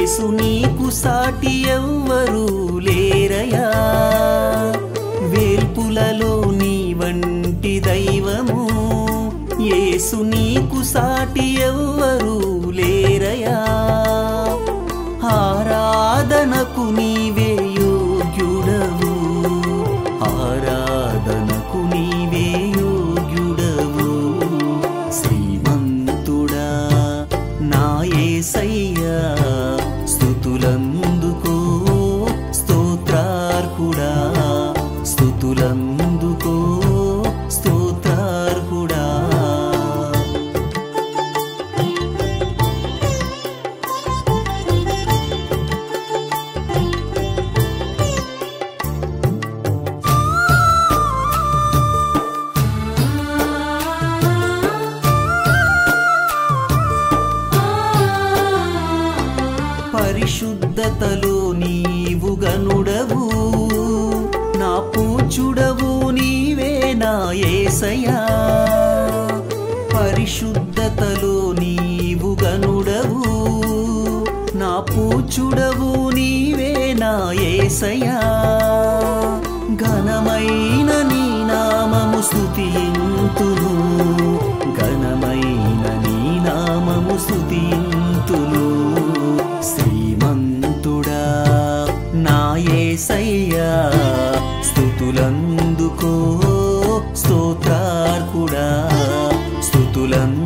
యేసు నీకు సాటి ఎవ్వరు లేరయా వేల్పులలో నీ వంటి దైవము యేసు నీకు సాటి ఎవ్వరు లేరయా ఆరాధనకు నీవే యోగ్యుడవు ఆరాధనకు నీవే యోగ్యుడవు శ్రీమంతుడా నా యేసయ్యా స్థుతులందుకో స్తోత్రార్కుడా స్థుతులందుకో స్తోత్రార్కుడా పరిశుద్ధతలో నీవు గనుడవు నా పూచుడవు నీవే నా ఏసయా పరిశుద్ధతలో నీవు గనుడవు నా పూచుడవు నీవే నా ఏసయా ఘనమైన నీ నామము స్తుతింతును ఘనమైన నీ నామము స్తుతింతును శ్రీమంతుడా నా యేసయ్యా స్థుతులందుకో స్తోత్రార్కుడా స్థుతులందుకో